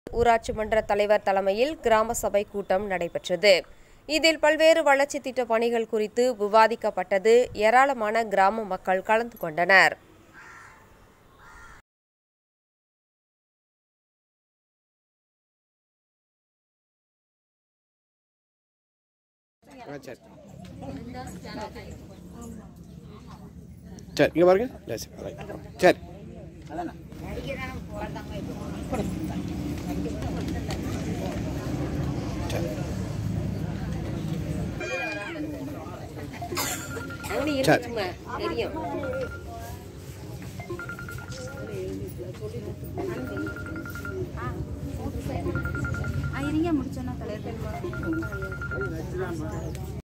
ஊராட்சி மன்ற தலைவர் தலைமையில் கிராம சபை கூட்டம் நடைபெற்றது இதில் பல்வேறு வளர்ச்சி திட்ட பணிகள் குறித்து விவாதிக்கப்பட்டது ஏராளமான கிராம மக்கள் கலந்து கொண்டனர் ஆ சரி சரி இங்கே பாருங்க சரி, சரி ரைட். சரி சரி தெரியும் இருங்க முடிச்சோன்னா தலைவர்